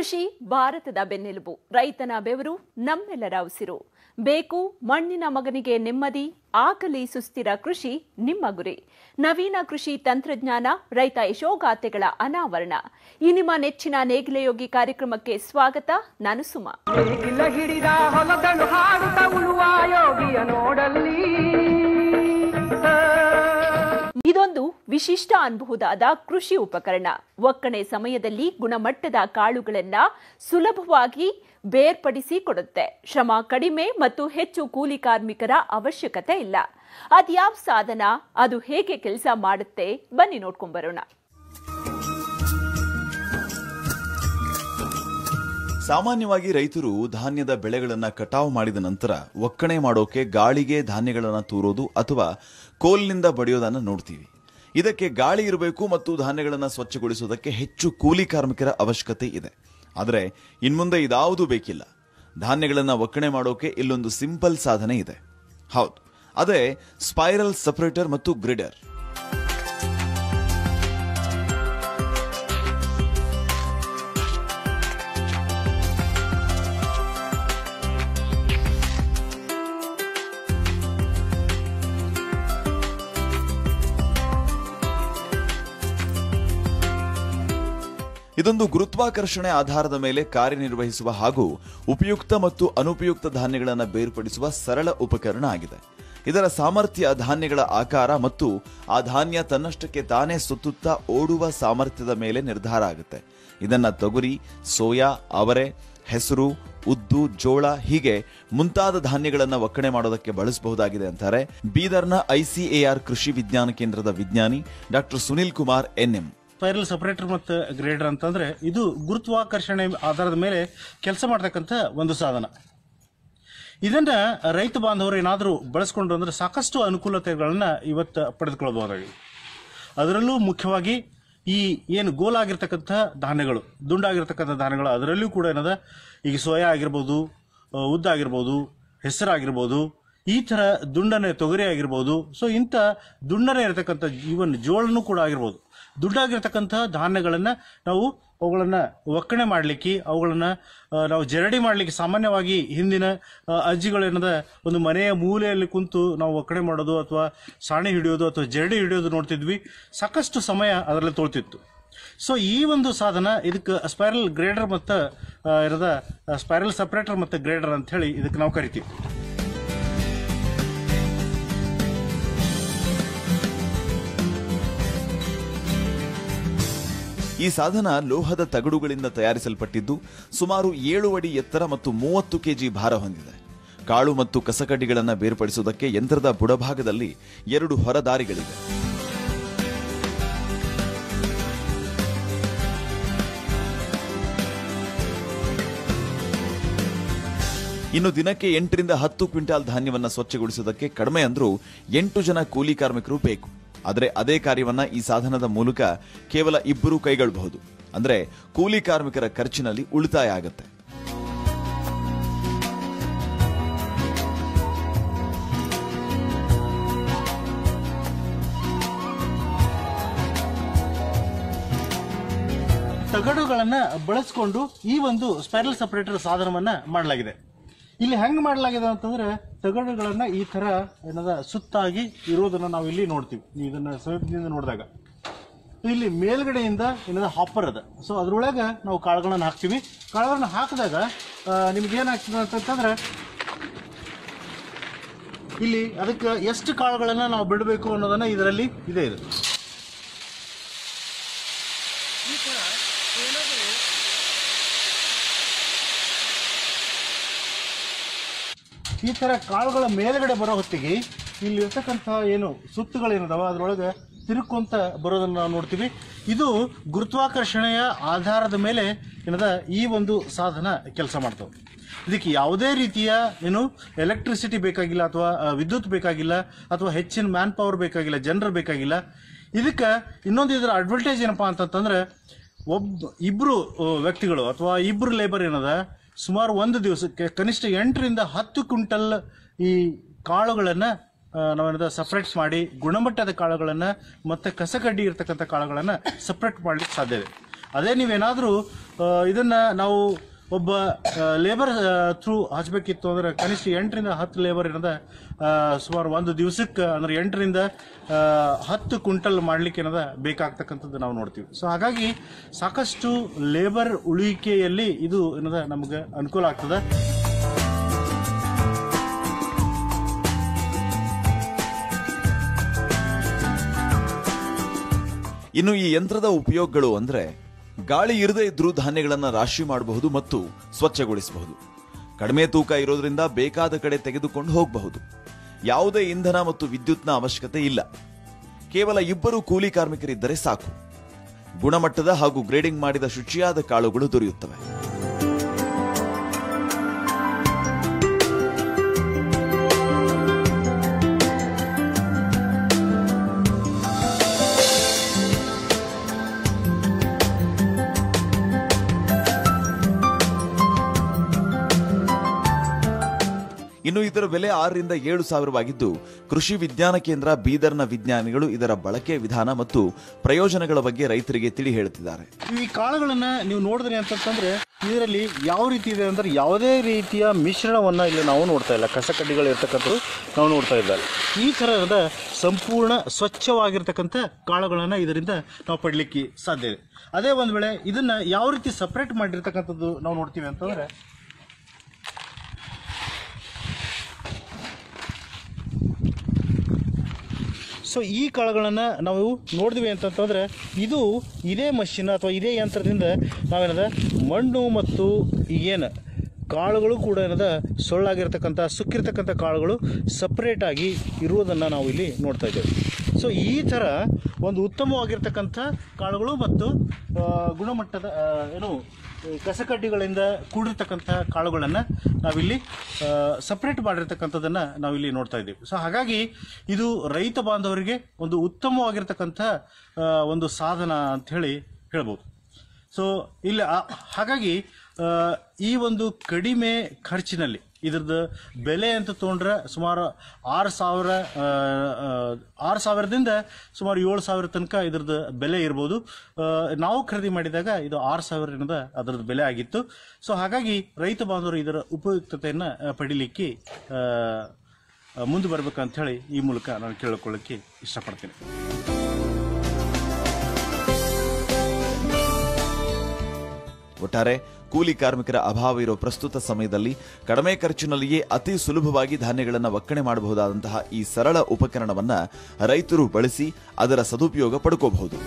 ಕೃಷಿ ಭಾರತದ ಬೆನ್ನೆಲುಬು ರೈತನ ಬೆವರು ನಮ್ಮೆಲ್ಲರ ಉಸಿರು ಬೇಕು ಮಣ್ಣಿನ ಮಗನಿಗೆ ನೆಮ್ಮದಿ ಆಗಲಿ ಸುಸ್ಥಿರ ಕೃಷಿ ನಿಮ್ಮ ಗುರಿ ನವೀನ ಕೃಷಿ ತಂತ್ರಜ್ಞಾನ ರೈತ ಯಶೋಗಾಥೆಗಳ ಅನಾವರಣ ಈ ನಿಮ್ಮ ನೆಚ್ಚಿನ ನೇಗಿಲೆಯೋಗಿ ಕಾರ್ಯಕ್ರಮಕ್ಕೆ ಸ್ವಾಗತ ನಾನು ಸುಮಾ ನೇಗಿಲ ಹಿಡಿದ ಹೊಲದಳು ಹಾಡುತ್ತ ಉಳುವ ಯೋಗಿಯ ನೋಡಲ್ಲಿ ಇದೊಂದು ವಿಶಿಷ್ಟ ಅನ್ಬಹುದಾದ ಕೃಷಿ ಉಪಕರಣ ಒಕ್ಕಣೆ ಸಮಯದಲ್ಲಿ ಗುಣಮಟ್ಟದ ಕಾಳುಗಳನ್ನ ಸುಲಭವಾಗಿ ಬೇರ್ಪಡಿಸಿ ಕೊಡುತ್ತೆ ಶ್ರಮ ಕಡಿಮೆ ಮತ್ತು ಹೆಚ್ಚು ಕೂಲಿ ಕಾರ್ಮಿಕರ ಅವಶ್ಯಕತೆ ಇಲ್ಲ ಅದ್ಯಾವ ಸಾಧನ ಅದು ಹೇಗೆ ಕೆಲಸ ಮಾಡುತ್ತೆ ಬನ್ನಿ ನೋಡ್ಕೊಂಬರೋಣ ಸಾಮಾನ್ಯವಾಗಿ ರೈತರು ಧಾನ್ಯದ ಬೆಳೆಗಳನ್ನ ಕಟಾವು ಮಾಡಿದ ನಂತರ ಒಕ್ಕಣೆ ಮಾಡೋಕೆ ಗಾಳಿಗೆ ಧಾನ್ಯಗಳನ್ನ ತೂರೋದು ಅಥವಾ ಕೋಲ್ನಿಂದ ಬಡಿಯೋದನ್ನ ನೋಡ್ತೀವಿ ಇದಕ್ಕೆ ಗಾಳಿ ಇರಬೇಕು ಮತ್ತು ಧಾನ್ಯಗಳನ್ನ ಸ್ವಚ್ಛಗೊಳಿಸೋದಕ್ಕೆ ಹೆಚ್ಚು ಕೂಲಿ ಕಾರ್ಮಿಕರ ಅವಶ್ಯಕತೆ ಇದೆ ಆದರೆ ಇನ್ಮುಂದೆ ಇದಾವುದೂ ಬೇಕಿಲ್ಲ ಧಾನ್ಯಗಳನ್ನ ಒಕ್ಕಣೆ ಮಾಡೋಕೆ ಇಲ್ಲೊಂದು ಸಿಂಪಲ್ ಸಾಧನೆ ಇದೆ ಹೌದು ಅದೇ ಸ್ಪೈರಲ್ ಸಪರೇಟರ್ ಮತ್ತು ಗ್ರಿಡರ್ ಇದೊಂದು ಗುರುತ್ವಾಕರ್ಷಣೆ ಆಧಾರದ ಮೇಲೆ ಕಾರ್ಯನಿರ್ವಹಿಸುವ ಹಾಗೂ ಉಪಯುಕ್ತ ಮತ್ತು ಅನುಪಯುಕ್ತ ಧಾನ್ಯಗಳನ್ನು ಬೇರ್ಪಡಿಸುವ ಸರಳ ಉಪಕರಣ ಆಗಿದೆ ಇದರ ಸಾಮರ್ಥ್ಯ ಧಾನ್ಯಗಳ ಆಕಾರ ಮತ್ತು ಆ ಧಾನ್ಯ ತನ್ನಷ್ಟಕ್ಕೆ ತಾನೇ ಸುತ್ತುತ್ತಾ ಓಡುವ ಸಾಮರ್ಥ್ಯದ ಮೇಲೆ ನಿರ್ಧಾರ ಆಗುತ್ತೆ ಇದನ್ನ ತೊಗರಿ ಸೋಯಾ ಅವರೆ ಹೆಸರು ಉದ್ದು ಜೋಳ ಹೀಗೆ ಮುಂತಾದ ಧಾನ್ಯಗಳನ್ನ ಒಕ್ಕಣೆ ಮಾಡೋದಕ್ಕೆ ಬಳಸಬಹುದಾಗಿದೆ ಅಂತಾರೆ ಬೀದರ್ನ ಐಸಿಎಆರ್ ಕೃಷಿ ವಿಜ್ಞಾನ ಕೇಂದ್ರದ ವಿಜ್ಞಾನಿ doctor Sunil Kumar N M spiral separator ಮತ್ತು ಗ್ರೇಡರ್ ಅಂತಂದ್ರೆ ಇದು ಗುರುತ್ವಾಕರ್ಷಣೆ ಆಧಾರದ ಮೇಲೆ ಕೆಲಸ ಮಾಡ್ತಕ್ಕಂಥ ಒಂದು ಸಾಧನ ಇದನ್ನ ರೈತ ಬಾಂಧವರು ಏನಾದರೂ ಬಳಸ್ಕೊಂಡ್ರು ಅಂದ್ರೆ ಸಾಕಷ್ಟು ಅನುಕೂಲತೆಗಳನ್ನ ಇವತ್ತು ಪಡೆದುಕೊಳ್ಳಬಹುದಾಗಿದೆ ಅದರಲ್ಲೂ ಮುಖ್ಯವಾಗಿ ಈ ಏನು ಗೋಲಾಗಿರ್ತಕ್ಕಂಥ ಧಾನ್ಯಗಳು ದುಂಡಾಗಿರ್ತಕ್ಕಂಥ ಧಾನ್ಯಗಳು ಅದರಲ್ಲೂ ಕೂಡ ಏನದ ಈಗ ಸೋಯಾ ಆಗಿರ್ಬೋದು ಆ, ಉದ್ದ ಆಗಿರ್ಬೋದು ಹೆಸರಾಗಿರ್ಬೋದು ಈ ಥರ ದುಂಡನೆ ತೊಗರಿ ಆಗಿರ್ಬೋದು ಸೊ ಇಂಥ ದುಂಡನೆ ಇರತಕ್ಕಂಥ ಈವನ್ ಜೋಳನೂ ಕೂಡ ಆಗಿರ್ಬೋದು ದುಡ್ಡಾಗಿರ್ತಕ್ಕಂಥ ಧಾನ್ಯಗಳನ್ನು ನಾವು ಅವುಗಳನ್ನು ಒಕ್ಕಣೆ ಮಾಡಲಿಕ್ಕೆ ಅವುಗಳನ್ನು ಆ, ನಾವು ಜರಡಿ ಮಾಡಲಿಕ್ಕೆ ಸಾಮಾನ್ಯವಾಗಿ ಹಿಂದಿನ ಆ, ಅಜ್ಜಿಗಳೇನದ ಒಂದು ಮನೆಯ ಮೂಲೆಯಲ್ಲಿ ಕುಂತು ನಾವು ಒಕ್ಕಣೆ ಮಾಡೋದು ಅಥವಾ ಸಾಣೆ ಹಿಡಿಯೋದು ಅಥವಾ ಜರಡಿ ಹಿಡಿಯೋದು ನೋಡ್ತಿದ್ವಿ ಸಾಕಷ್ಟು ಸಮಯ ಅದರಲ್ಲಿ ತೊಳ್ತಿತ್ತು ಸೊ ಈ ಒಂದು ಸಾಧನ ಇದಕ್ಕೆ ಸ್ಪೈರಲ್ ಗ್ರೇಡರ್ ಮತ್ತು ಇರದ ಸ್ಪೈರಲ್ ಸಪ್ರೇಟರ್ ಮತ್ತು ಗ್ರೇಡರ್ ಅಂತ ಹೇಳಿ ಇದಕ್ಕೆ ನಾವು ಕರಿತೀವಿ ಈ ಸಾಧನ ಲೋಹದ ತಗಡುಗಳಿಂದ ತಯಾರಿಸಲ್ಪಟ್ಟಿದ್ದು ಸುಮಾರು ಏಳು ಅಡಿ ಎತ್ತರ ಮತ್ತು ಮೂವತ್ತು ಕೆಜಿ ಭಾರ ಹೊಂದಿದೆ ಕಾಳು ಮತ್ತು ಕಸಕಡ್ಡಿಗಳನ್ನು ಬೇರ್ಪಡಿಸುವುದಕ್ಕೆ ಯಂತ್ರದ ಬುಡಭಾಗದಲ್ಲಿ ಎರಡು ಹೊರದಾರಿಗಳಿವೆ ಇನ್ನು ದಿನಕ್ಕೆ ಎಂಟರಿಂದ ಹತ್ತು ಕ್ವಿಂಟಾಲ್ ಧಾನ್ಯವನ್ನ ಸ್ವಚ್ಛಗೊಳಿಸುವುದಕ್ಕೆ ಕಡಿಮೆ ಅಂದ್ರೂ ಎಂಟು ಜನ ಕೂಲಿ ಕಾರ್ಮಿಕರು ಬೇಕು ಆದರೆ ಅದೇ ಕಾರ್ಯವನ್ನ ಈ ಸಾಧನದ ಮೂಲಕ ಕೇವಲ ಇಬ್ಬರು ಕೈಗೊಳ್ಳಬಹುದು ಅಂದ್ರೆ ಕೂಲಿ ಕಾರ್ಮಿಕರ ಖರ್ಚಿನಲ್ಲಿ ಉಳಿತಾಯ ಆಗುತ್ತೆ ತಗಡುಗಳನ್ನ ಬಳಸಿಕೊಂಡು ಈ ಒಂದು ಸ್ಪೈರಲ್ ಸಪರೇಟರ್ ಸಾಧನವನ್ನ ಮಾಡಲಾಗಿದೆ ಇಲ್ಲಿ ಹೆಂಗ್ ಮಾಡಲಾಗಿದೆ ಅಂತಂದ್ರೆ ತಗಡುಗಳನ್ನ ಈ ತರ ಏನದ ಸುತ್ತಾಗಿ ಇರೋದನ್ನ ನಾವು ಇಲ್ಲಿ ನೋಡ್ತೀವಿ ನೀವು ಇದನ್ನ ಸಮೀಪದಿಂದ ನೋಡಿದಾಗ ಇಲ್ಲಿ ಮೇಲ್ಗಡೆಯಿಂದ ಏನದ ಹಾಪರ್ ಅದ ಸೊ ಅದ್ರೊಳಗೆ ನಾವು ಕಾಳುಗಳನ್ನ ಹಾಕ್ತೀವಿ ಕಾಳುಗಳನ್ನ ಹಾಕಿದಾಗ ನಿಮ್ಗೆ ಏನಾಗ್ತದೆ ಅಂತಂದ್ರೆ ಇಲ್ಲಿ ಅದಕ್ಕೆ ಎಷ್ಟು ಕಾಳುಗಳನ್ನ ನಾವು ಬಿಡಬೇಕು ಅನ್ನೋದನ್ನ ಇದರಲ್ಲಿ ಇದೆ ಇದು ಈ ತರ ಕಾಳುಗಳ ಮೇಲ್ಗಡೆ ಬರೋ ಹೊತ್ತಿಗೆ ಇಲ್ಲಿ ಇರ್ತಕ್ಕಂಥ ಏನು ಸುತ್ತುಗಳೇನದಾವ ಅದ್ರೊಳಗೆ ತಿರುಕೊಂತ ಬರೋದನ್ನ ನಾವು ನೋಡ್ತೀವಿ ಇದು ಗುರುತ್ವಾಕರ್ಷಣೆಯ ಆಧಾರದ ಮೇಲೆ ಏನದ ಈ ಒಂದು ಸಾಧನ ಕೆಲಸ ಮಾಡ್ತಾವೆ ಇದಕ್ಕೆ ಯಾವುದೇ ರೀತಿಯ ಏನು ಎಲೆಕ್ಟ್ರಿಸಿಟಿ ಬೇಕಾಗಿಲ್ಲ ಅಥವಾ ಆ, ವಿದ್ಯುತ್ ಬೇಕಾಗಿಲ್ಲ ಅಥವಾ ಹೆಚ್ಚಿನ ಮ್ಯಾನ್ ಪವರ್ ಬೇಕಾಗಿಲ್ಲ ಜನರು ಬೇಕಾಗಿಲ್ಲ ಇದಕ್ಕೆ ಇನ್ನೊಂದು ಇದರ ಅಡ್ವಾಂಟೇಜ್ ಏನಪ್ಪಾ ಅಂತಂತಂದ್ರೆ ಒಬ್ಬ ಇಬ್ರು ಆ, ವ್ಯಕ್ತಿಗಳು ಅಥವಾ ಇಬ್ರು ಲೇಬರ್ ಏನದ ಸುಮಾರು ಒಂದು ದಿವಸಕ್ಕೆ ಕನಿಷ್ಠ ಎಂಟರಿಂದ ಹತ್ತು ಕ್ವಿಂಟಲ್ ಈ ಕಾಳುಗಳನ್ನ ಆ, ನಾವೇನದ ಸಪ್ರೇಟ್ ಮಾಡಿ ಗುಣಮಟ್ಟದ ಕಾಳುಗಳನ್ನ ಮತ್ತೆ ಕಸಕಡ್ಡಿ ಇರ್ತಕ್ಕಂಥ ಕಾಳುಗಳನ್ನ ಸಪ್ರೇಟ್ ಮಾಡ್ಲಿಕ್ಕೆ ಸಾಧ್ಯ ಇದೆ ಅದೇ ನೀವೇನಾದರೂ ಇದನ್ನ ನಾವು ಒಬ್ಬ ಲೇಬರ್ ಥ್ರೂ ಹಚ್ಬೇಕಿತ್ತು ಅಂದ್ರೆ ಕನಿಷ್ಠ ಎಂಟರಿಂದ ಹತ್ತು ಲೇಬರ್ ಏನದ ಆ, ಸುಮಾರು ಒಂದು ದಿವಸಕ್ಕೆ ಅಂದ್ರೆ ಎಂಟರಿಂದ ಆ, ಹತ್ತು ಕ್ವಿಂಟಲ್ ಮಾಡ್ಲಿಕ್ಕೆ ಏನದ ಬೇಕಾಗ್ತಕ್ಕಂಥದ್ದು ನಾವು ನೋಡ್ತೀವಿ ಸೊ ಹಾಗಾಗಿ ಸಾಕಷ್ಟು ಲೇಬರ್ ಉಳಿಕೆಯಲ್ಲಿ ಇದು ಏನದ ನಮಗೆ ಅನುಕೂಲ ಆಗ್ತದೆ ಇನ್ನು ಈ ಯಂತ್ರದ ಉಪಯೋಗಗಳು ಅಂದ್ರೆ ಗಾಳಿ ಇರದೇ ಇದ್ರೂ ಧಾನ್ಯಗಳನ್ನ ರಾಶಿ ಮಾಡಬಹುದು ಮತ್ತು ಸ್ವಚ್ಛಗೊಳಿಸಬಹುದು ಕಡಿಮೆ ತೂಕ ಇರೋದ್ರಿಂದ ಬೇಕಾದ ಕಡೆ ತೆಗೆದುಕೊಂಡು ಹೋಗಬಹುದು ಯಾವುದೇ ಇಂಧನ ಮತ್ತು ವಿದ್ಯುತ್ನ ಅವಶ್ಯಕತೆ ಇಲ್ಲ ಕೇವಲ ಇಬ್ಬರು ಕೂಲಿ ಕಾರ್ಮಿಕರಿದ್ದರೆ ಸಾಕು ಗುಣಮಟ್ಟದ ಹಾಗೂ ಗ್ರೇಡಿಂಗ್ ಮಾಡಿದ ಶುಚಿಯಾದ ಕಾಳುಗಳು ದೊರೆಯುತ್ತವೆ ಇನ್ನು ಇದರ ಬೆಲೆ ಆರರಿಂದ ಏಳು ಸಾವಿರವಾಗಿದ್ದು ಕೃಷಿ ವಿಜ್ಞಾನ ಕೇಂದ್ರ ಬೀದರ್ನ ವಿಜ್ಞಾನಿಗಳು ಇದರ ಬಳಕೆ ವಿಧಾನ ಮತ್ತು ಪ್ರಯೋಜನಗಳ ಬಗ್ಗೆ ರೈತರಿಗೆ ತಿಳಿ ಹೇಳುತ್ತಿದ್ದಾರೆ ಈ ಕಾಳುಗಳನ್ನ ನೀವು ನೋಡಿದ್ರಿ ಅಂತಂತಂದ್ರೆ ಇದರಲ್ಲಿ ಯಾವ ರೀತಿ ಇದೆ ಅಂದ್ರೆ ಯಾವುದೇ ರೀತಿಯ ಮಿಶ್ರಣವನ್ನ ಇಲ್ಲಿ ನಾವು ನೋಡ್ತಾ ಇಲ್ಲ ಕಸ ಕಡ್ಡಿಗಳು ಇರ್ತಕ್ಕಂಥದ್ದು ನಾವು ನೋಡ್ತಾ ಇದ್ದಾರೆ ಈ ಥರದ ಸಂಪೂರ್ಣ ಸ್ವಚ್ಛವಾಗಿರ್ತಕ್ಕಂಥ ಕಾಳುಗಳನ್ನ ಇದರಿಂದ ನಾವು ಪಡ್ಲಿಕ್ಕೆ ಸಾಧ್ಯ ಇದೆ ಅದೇ ಒಂದ್ ವೇಳೆ ಇದನ್ನ ಯಾವ ರೀತಿ ಸಪರೇಟ್ ಮಾಡಿರ್ತಕ್ಕಂಥದ್ದು ನಾವು ನೋಡ್ತೀವಿ ಅಂತಂದ್ರೆ ಸೊ ಈ ಕಾಳುಗಳನ್ನು ನಾವು ನೋಡಿದ್ವಿ ಅಂತಂತಂದ್ರೆ ಇದು ಇದೇ ಮಷಿನ್ ಅಥವಾ ಇದೇ ಯಂತ್ರದಿಂದ ನಾವೇನದ ಮಣ್ಣು ಮತ್ತು ಏನು ಕಾಳುಗಳು ಕೂಡ ಏನದ ಸೊಳ್ಳಾಗಿರ್ತಕ್ಕಂಥ ಸುಕ್ಕಿರ್ತಕ್ಕಂಥ ಕಾಳುಗಳು ಸಪ್ರೇಟ್ ಆಗಿ ಇರುವುದನ್ನು ನಾವು ಇಲ್ಲಿ ನೋಡ್ತಾ ಇದ್ದೇವೆ ಸೊ ಈ ಥರ ಒಂದು ಉತ್ತಮವಾಗಿರ್ತಕ್ಕಂಥ ಕಾಳುಗಳು ಮತ್ತು ಆ, ಗುಣಮಟ್ಟದ ಆ, ಏನು ಈ ಕಸಕಡ್ಡಿಗಳಿಂದ ಕೂಡಿರ್ತಕ್ಕಂಥ ಕಾಳುಗಳನ್ನು ನಾವಿಲ್ಲಿ ಸಪ್ರೇಟ್ ಮಾಡಿರ್ತಕ್ಕಂಥದ್ದನ್ನು ನಾವಿಲ್ಲಿ ನೋಡ್ತಾ ಇದ್ದೀವಿ ಸೊ ಹಾಗಾಗಿ ಇದು ರೈತ ಬಾಂಧವರಿಗೆ ಒಂದು ಉತ್ತಮವಾಗಿರ್ತಕ್ಕಂಥ ಆ, ಒಂದು ಸಾಧನ ಅಂತ ಹೇಳಿ ಹೇಳ್ಬೋದು ಸೊ ಇಲ್ಲಿ ಆ- ಹಾಗಾಗಿ ಆ, ಈ ಒಂದು ಕಡಿಮೆ ಖರ್ಚಿನಲ್ಲಿ ಇದ್ರದ್ದು ಬೆಲೆ ಅಂತ ತೊಗೊಂಡ್ರೆ ಸುಮಾರು ಆರು ಸಾವಿರ ಆ, ಆ, ಆರು ಸಾವಿರದಿಂದ ಸುಮಾರು ಏಳು ಸಾವಿರ ತನಕ ಇದ್ರದ್ದು ಬೆಲೆ ಇರ್ಬೋದು ಆ, ನಾವು ಖರೀದಿ ಮಾಡಿದಾಗ ಇದು ಆರು ಸಾವಿರದಿಂದ ಅದರದ್ದು ಬೆಲೆ ಆಗಿತ್ತು ಸೊ ಹಾಗಾಗಿ ರೈತ ಬಾಂಧವರು ಇದರ ಉಪಯುಕ್ತತೆಯನ್ನು ಆ, ಪಡಿಲಿಕ್ಕೆ ಆ, ಆ, ಮುಂದೆ ಬರ್ಬೇಕಂತ ಹೇಳಿ ಈ ಮೂಲಕ ನಾನು ಕೇಳಿಕೊಳ್ಳಕ್ಕೆ ಇಷ್ಟಪಡ್ತೀನಿ ಒಟ್ಟಾರೆ ಕೂಲಿ ಕಾರ್ಮಿಕರ ಅಭಾವ ಇರೋ ಪ್ರಸ್ತುತ ಸಮಯದಲ್ಲಿ ಕಡಿಮೆ ಖರ್ಚಿನಲ್ಲಿಯೇ ಅತಿ ಸುಲಭವಾಗಿ ಧಾನ್ಯಗಳನ್ನು ಒಕ್ಕಣೆ ಮಾಡಬಹುದಾದಂತಹ ಈ ಸರಳ ಉಪಕರಣವನ್ನ ರೈತರು ಬಳಸಿ ಅದರ ಸದುಪಯೋಗ ಪಡ್ಕೋಬಹುದು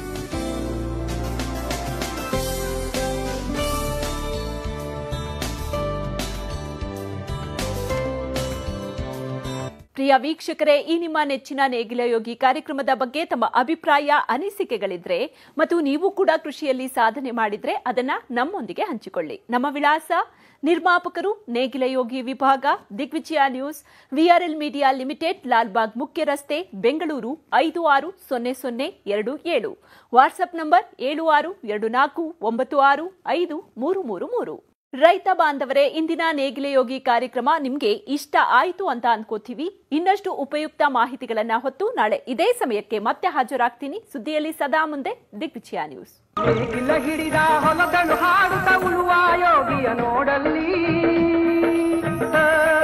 ಪ್ರಿಯ ವೀಕ್ಷಕರೇ ಈ ನಿಮ್ಮ ನೆಚ್ಚಿನ ನೇಗಿಲ ಯೋಗಿ ಕಾರ್ಯಕ್ರಮದ ಬಗ್ಗೆ ತಮ್ಮ ಅಭಿಪ್ರಾಯ ಅನಿಸಿಕೆಗಳಿದ್ರೆ ಮತ್ತು ನೀವು ಕೂಡ ಕೃಷಿಯಲ್ಲಿ ಸಾಧನೆ ಮಾಡಿದ್ರೆ ಅದನ್ನ ನಮ್ಮೊಂದಿಗೆ ಹಂಚಿಕೊಳ್ಳಿ ನಮ್ಮ ವಿಳಾಸ ನಿರ್ಮಾಪಕರು ನೇಗಿಲ ಯೋಗಿ ವಿಭಾಗ Digvijaya news V R L media limited Lalbagh ಮುಖ್ಯ ರಸ್ತೆ ಬೆಂಗಳೂರು ಐದು ಆರು ಸೊನ್ನೆ ಸೊನ್ನೆ ಎರಡು ಏಳು ವಾಟ್ಸ್ಆಪ್ ನಂಬರ್ ಏಳು ಆರು ಎರಡು ನಾಲ್ಕು ಒಂಬತ್ತು ಆರು ಐದು ಮೂರು ಮೂರು ಮೂರು ರೈತ ಬಾಂಧವರೇ ಇಂದಿನ ನೇಗಿಲೆ ಯೋಗಿ ಕಾರ್ಯಕ್ರಮ ನಿಮ್ಗೆ ಇಷ್ಟ ಆಯ್ತು ಅಂತ ಅನ್ಕೋತೀವಿ ಇನ್ನಷ್ಟು ಉಪಯುಕ್ತ ಮಾಹಿತಿಗಳನ್ನ ಹೊತ್ತು ನಾಳೆ ಇದೇ ಸಮಯಕ್ಕೆ ಮತ್ತೆ ಹಾಜರಾಗ್ತೀನಿ ಸುದ್ದಿಯಲ್ಲಿ ಸದಾ ಮುಂದೆ ದಿಗ್ವಿಜಯ ನ್ಯೂಸ್ ನೇಗಿಲ ಹಿಡಿದ ಹೊಲದಳು ಹಾಡುತ್ತ ಉಳುವ ಯೋಗಿಯ ನೋಡಲ್ಲಿ ಆ,